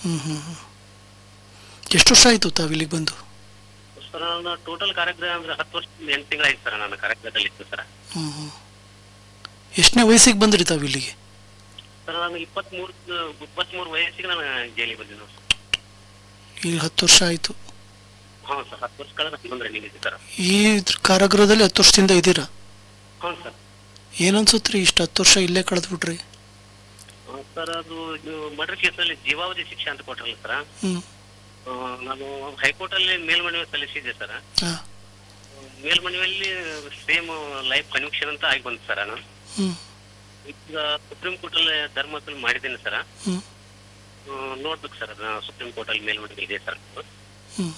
ಹ್ಮ್ ಹ್ಮ್ ಹ್ಮ್. ಎಷ್ಟು ವರ್ಷ ಆಯಿತು ತಾವು ಇಲ್ಲಿಗೆ ಬಂದು ಸರ್ ನಾನು ಟೋಟಲ್ ಕಾರ್ಯಕ್ರಮ ಅಂದ್ರೆ ಹತ್ತು ವರ್ಷ ಎಂಟು ತಿಂಗಳಾಯ್ತು ಸರ್ ನಾನು ಕಾರ್ಯಕ್ರಮದಲ್ಲಿ ಇತ್ತು ಸರ್ ಹ್ಮ್ ಹ್ಮ್. ಎಷ್ಟನೇ ವಯಸ್ಸಿಗೆ ಬಂದ್ರಿ ತಾವು ಇಲ್ಲಿಗೆ ಸರ್ ನಾನು ಇಪ್ಪತ್ಮೂರು ಇಪ್ಪತ್ಮೂರು ವಯಸ್ಸಿಗೆ ನಾನು ಜೈಲಿಗೆ ಬಂದಿದ್ದೆ ಸರ್ ಈಗ ಹತ್ತು ವರ್ಷ ಆಯಿತು ಹ್ಞೂ ಸರ್ ಹತ್ತು ವರ್ಷ ಕಳೆದ ಬಂದ್ರೆ ನಿಲ್ಲಿದ್ದೆ ಸರ್ ಈ ಇದ್ರ ಕಾರಾಗೃಹದಲ್ಲಿ ಹತ್ತು ವರ್ಷದಿಂದ ಇದ್ದೀರಾ ಹ್ಞೂ ಸರ್ ಏನನ್ಸುತ್ರಿ ಇಷ್ಟು ಹತ್ತು ವರ್ಷ ಇಲ್ಲೇ ಕಳೆದ್ಬಿಟ್ರಿ ಹ್ಞೂ ಸರ್ ಅದು ಮರ್ಡರ್ ಕೇಸಲ್ಲಿ ಜೀವಾವಧಿ ಶಿಕ್ಷೆ ಅಂತ ಕೊಟ್ರಲ್ಲ ಸರ್ ಹ್ಮ್ ಆ, ನಾನು ಹೈಕೋರ್ಟ್ ಅಲ್ಲಿ ಮೇಲ್ಮನವಿ ಸಲ್ಲಿಸಿದ್ದೆ ಸರ್ ಹಾಂ ಮೇಲ್ಮನವಿಯಲ್ಲಿ ಸೇಮ್ ಲೈಫ್ ಕನ್ವಿಕ್ಷನ್ ಅಂತ ಆಗಿ ಬಂತು ಸರ್ ನಾನು ಹ್ಮ್ ಈಗ ಸುಪ್ರೀಂ ಕೋರ್ಟ್ ಅಲ್ಲಿ ಧರ್ಮದಲ್ಲಿ ಮಾಡಿದ್ದೇನೆ ಸರ್ ಹ್ಮ್ ನೋಡ್ಬೇಕು ಸರ್ ಅದನ್ನ ಸುಪ್ರೀಂ ಕೋರ್ಟ್ ಅಲ್ಲಿ ಮೇಲ್ಮನವಿ ಇದೆ ಸರ್ ಹ್ಮ್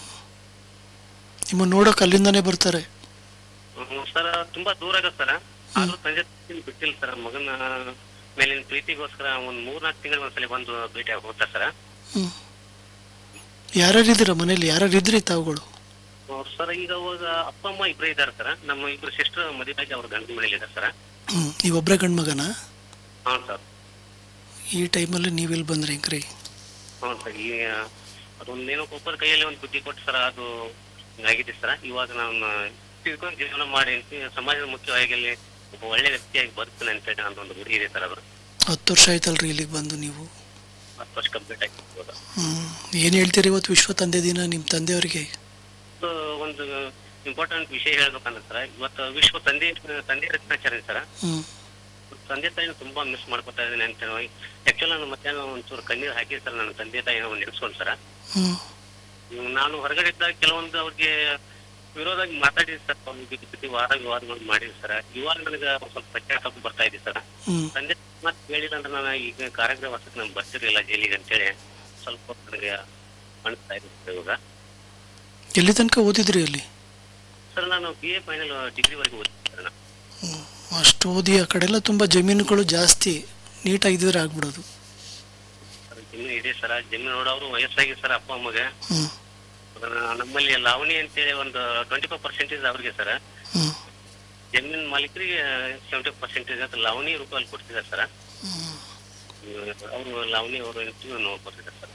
ನಿಮ್ಮ ನೋಡೋಕೆ ಅಲ್ಲಿಂದಾನೇ ಬರ್ತಾರೆ ಸರ್ ತುಂಬಾ ದೂರ ಆಗತ್ತೆ ಸರ್ ಆದ್ರೂ ತಂದೆ ತಾಯಿ ಬಿಟ್ಟಿಲ್ಲ ಸರ್ ಮಗನ ಮೇಲಿನ ಪ್ರೀತಿಗೋಸ್ಕರ ಒಂದ್ ಮೂರ್ನಾಲ್ಕು ತಿಂಗಳ ಒಂದ್ಸಲ ಬಂದು ಭೇಟಿ ಆಗಿ ಹೋಗ್ತಾರೆ ಸರ್ ಹ್ಮ್ ಯಾರ್ಯಾರು ಇದ್ದೀರಾ ಮನೇಲಿ ಯಾರ್ಯಾರು ಇದ್ರಿ ತಾವುಗಳು ಸರ್ ಈಗ ಅವಾಗ ಅಪ್ಪ ಅಮ್ಮ ಇಬ್ರೇ ಇದ್ದಾರೆ ಸರ್ ನಮ್ಮ ಇಬ್ರು ಸಿಸ್ಟರ್ ಮದುವೆ ಆಗಿ ಅವ್ರ ಗಂಡನ ಮನೇಲಿ ಇದ್ದಾರೆ ಸರ್ ಹ್ಮ್ ನೀವೊಬ್ಬರೇ ಗಂಡು ಮಗನ ಹಾ ಸರ್ ಈ ಟೈಮಲ್ಲಿ ನೀವೆಲ್ಲಿ ಬಂದ್ರಿ ಹೆಂಗ್ರಿ ಹ್ಞೂ ಸರ್ ಈ ಅದೊಂದೇನೋ ಒಬ್ಬರ ಕೈಯಲ್ಲಿ ಒಂದು ಬುದ್ಧಿ ಕೊಟ್ಟು ಸರ್ ಅದು ಹಿಂಗಾಗಿದೆ ಸರ್ ಇವಾಗ ನಾನು ತಿಳ್ಕೊಂಡು ಜೀವನ ಮಾಡಿ ಸಮಾಜದ ಮುಖ್ಯವಾಗಿ ಅಲ್ಲಿ ಒಬ್ಬ ಒಳ್ಳೆ ವ್ಯಕ್ತಿಯಾಗಿ ಬದುಕ್ತಾನೆ ಅಂತ ಹೇಳಿ ನಂದು ಒಂದು ಗುರಿ ಇದೆ ಸರ್ ಅದು ಹತ್ತು ವರ್ಷ ಆಯ್ತಲ್ರಿ ಇಲ್ಲಿಗೆ ಬಂದು ನೀವು ಹತ್ತು ವರ್ಷ ಕಂಪ್ಲೀಟ್ ಆಗಿ ಇವಾಗ. ಹ್ಮ್ ಏನು ಹೇಳ್ತೀರಿ ಇವತ್ತು ವಿಶ್ವ ತಂದೆ ದಿನ ನಿಮ್ಮ ತಂದೆಯವರಿಗೆ ಸೊ ಒಂದು ಇಂಪಾರ್ಟೆಂಟ್ ವಿಷಯ ಹೇಳ್ಬೇಕಂದ್ರೆ ಸರ್ ಇವತ್ತು ವಿಶ್ವ ತಂದೆ ತಂದೆ ರತ್ನಾಚಾರ್ಯ ಸರ್ ಹ್ಮ್ ತಂದೆ ತಾಯಿನ ತುಂಬಾ ಮಿಸ್ ಮಾಡ್ಕೊತಾ ಇದ್ದೀನಿ ಅಂತ ಆಕ್ಚುಲ್ ನಾನು ಮಧ್ಯಾಹ್ನ ಒಂಚೂರು ಕಣ್ಣೀರು ಹಾಕಿ ಸರ್ ನನ್ನ ತಂದೆ ತಾಯಿನ ಒಂದು ನೆನೆಸ್ಕೊಂಡು ಸರ್ ಹ್ಮ್ ಹ್ಮ್, ನಾನು ಹೊರಗಡೆ ಇದ್ದಾಗ ಕೆಲವೊಂದು ಅವ್ರಿಗೆ ವಿರೋಧವಾಗಿ ಮಾತಾಡಿದ್ದೆ ಸರ್ ಅವ್ರ ಜೊತೆ ವಾದ ವಿವಾದಗಳು ಮಾಡಿದ್ವಿ ಸರ್ ಇವಾಗ ನನಗೆ ಒಂದ್ ಸ್ವಲ್ಪ ಪಶ್ಚಾತ್ತಾಪ ಬರ್ತಾ ಇದೆ ಸರ್ ಹ್ಮ್ ತಂದೆ ಮತ್ತೆ ಹೇಳಿಲ್ಲ ಅಂದ್ರೆ ನಾನು ಈಗ ಕಾರಾಗೃಹ ವಾಸಕ್ಕೆ ನಾನು ಬರ್ತಿರ್ಲಿಲ್ಲ ಜೈಲಿಗೆ ಅಂತೇಳಿ ಸ್ವಲ್ಪ ನನಗೆ ಅನಿಸ್ತಾ ಇದೆ ಸರ್ ಇವಾಗ ಎಲ್ಲಿ ತನಕ ಓದಿದ್ರಿ ಅಲ್ಲಿ ಸರ್ ನಾನು ಬಿ ಎ ಫೈನಲ್ ಡಿಗ್ರಿವರೆಗೆ ಓದಿದ್ದೆ ಸರ್ ನಾನು ಹ್ಮ್. ಅಷ್ಟು ಓದಿ ಆ ಕಡೆ ಎಲ್ಲ ತುಂಬ ಜಮೀನುಗಳು ಜಾಸ್ತಿ ನೀಟಾಗಿದ್ರೆ ಆಗ್ಬಿಡೋದು ಸರ್, ಜಮೀನು ಇದೆ ಸರ್ ಜಮೀನು ನೋಡೋರು ವಯಸ್ಸಾಗಿ ಸರ್ ಅಪ್ಪ ಅಮ್ಮಗೆ ಹ್ಮ್ ಅದನ್ನ ನಮ್ಮಲ್ಲಿ ಲಾವಣಿ ಅಂತೇಳಿ ಒಂದು ಟ್ವೆಂಟಿ ಫೈವ್ ಪರ್ಸೆಂಟೇಜ್ ಅವ್ರಿಗೆ ಸರ್ ಹ್ಮ್ ಜಮೀನ್ ಮಾಲೀಕರಿಗೆ ಸೆವೆಂಟಿ ಪರ್ಸೆಂಟೇಜ್ ಅಂತ ಲಾವಣಿ ರೂಪಾಯಲ್ಲಿ ಕೊಡ್ತಿದ್ದಾರೆ ಸರ್ ಹ್ಮ್. ಅವರು ಲಾವಣಿ ಅವರು ಇಂಟರ್ವ್ಯೂ ನೋಡ್ಕೊತಿದ್ದಾರೆ ಸರ್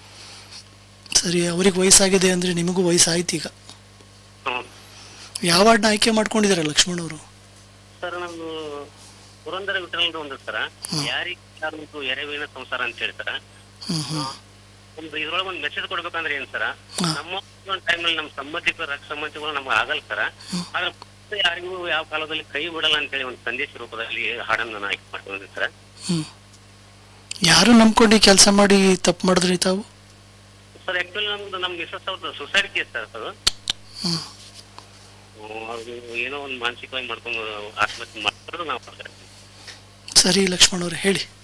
ಸರಿ ಅವ್ರಿಗೆ ವಯಸ್ಸಾಗಿದೆ ಅಂದರೆ ನಿಮಗೂ ವಯಸ್ಸಾಯ್ತು ಈಗ ಹ್ಞೂ ಯಾವ ವಾರ್ಡ್ನ ಆಯ್ಕೆ ಮಾಡ್ಕೊಂಡಿದ್ದಾರೆ ಲಕ್ಷ್ಮಣ್ ಅವರು ಸರ್ ನಮ್ದು ಪುರಂದರ ವಿಠಲದ ಒಂದು ಸರ ಯಾರಿಗೆ ಯಾರು ಎರೆವಿನ ಸಂಸಾರ ಅಂತ ಹೇಳಿ ಸರ ಹ್ಮ್ ಹ್ಮ್ ಒಂದು ಇದ್ರೊಳಗೆ ಒಂದು ಮೆಸೇಜ್ ಕೊಡ್ಬೇಕಂದ್ರೆ ಏನ್ ಸರ ಹಾ. ನಮ್ಮ ಒಂದು ಟೈಮಲ್ಲಿ ನಮ್ಮ ಸಂಬಂಧಿಕರು ರಕ್ತ ಸಂಬಂಧಿಗಳು ನಮ್ಗೆ ಆಗಲ್ಲ ಸರ ಆದ್ರೆ ಮತ್ತೆ ಯಾರಿಗೂ ಯಾವ ಕಾಲದಲ್ಲಿ ಕೈ ಬಿಡಲ್ಲ ಅಂತೇಳಿ ಒಂದು ಸಂದೇಶ ರೂಪದಲ್ಲಿ ಹಾಡನ್ನು ನಾನು ಆಯ್ಕೆ ಮಾಡ್ಕೊಂಡಿದ್ದೆ ಸರ್ ಹ್ಮ್ ಯಾರು ನಂಬ್ಕೊಂಡು ಕೆಲಸ ಮಾಡಿ ತಪ್ಪು ಮಾಡಿದ್ರಿ ತಾವು ಸರ್ ಆಕ್ಚುಲಿ ನಮ್ದು ನಮ್ ಮಿಸಸ್ ಅವ್ರದ್ದು ಸುಸೈಡ್ ಕೇಸ್ ಸರ್ ಅದು ಹ್ಮ್ ಹ್ಮ್, ಅವ್ರು ಏನೋ ಒಂದು ಮಾನಸಿಕವಾಗಿ ಮಾಡ್ಕೊಂಡು ಆತ್ಮಹತ್ಯೆ ಮಾಡ್ಕೊಂಡು ನಾವು ಸರಿ ಲಕ್ಷ್ಮಣ್ ಅವ್ರೆ ಹೇಳಿ